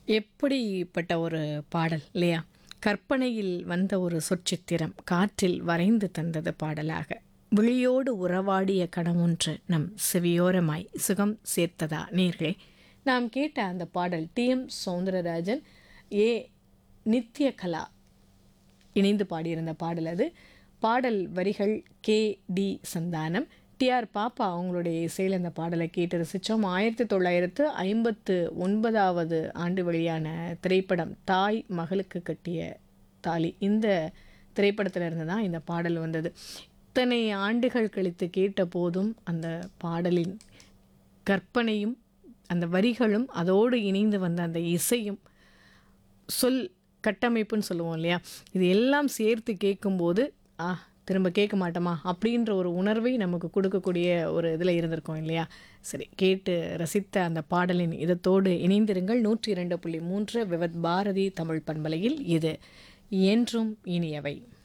எப்படிப்பட்ட ஒரு பாடல் இல்லையா கற்பனையில் வந்த ஒரு சொற்சித்திரம் காற்றில் வரைந்து தந்தது பாடலாக விழியோடு உறவாடிய கணமொன்று நம் செவியோரமாய் சுகம் சேர்த்ததா நேர்களே நாம் கேட்ட அந்த பாடல் T M Soundararajan A Nithyakala இணைந்து பாடியிருந்த பாடல் அது பாடல் வரிகள் கே டி சந்தானம் டிஆர் பாப்பா அவங்களுடைய இசையில் அந்த பாடலை கேட்டு ரசித்தோம் ஆயிரத்தி தொள்ளாயிரத்து ஐம்பத்து ஒன்பதாவது ஆண்டு வெளியான திரைப்படம் தாய் மகளுக்கு கட்டிய தாலி இந்த திரைப்படத்தில் இருந்து தான் இந்த பாடல் வந்தது இத்தனை ஆண்டுகள் கழித்து கேட்ட போதும் அந்த பாடலின் கற்பனையும் அந்த வரிகளும் அதோடு இணைந்து வந்த அந்த இசையும் சொல் கட்டமைப்புன்னு சொல்லுவோம் இல்லையா இது எல்லாம் சேர்த்து கேட்கும்போது ஆ திரும்ப கேட்க மாட்டோமா அப்படின்ற ஒரு உணர்வை நமக்கு கொடுக்கக்கூடிய ஒரு இதில் இருந்திருக்கோம் இல்லையா சரி கேட்டு ரசித்த அந்த பாடலின் இதத்தோடு இணைந்திருங்கள் நூற்றி இரண்டு புள்ளி மூன்று விவத் பாரதி தமிழ் பண்பலையில் இது என்றும் இனியவை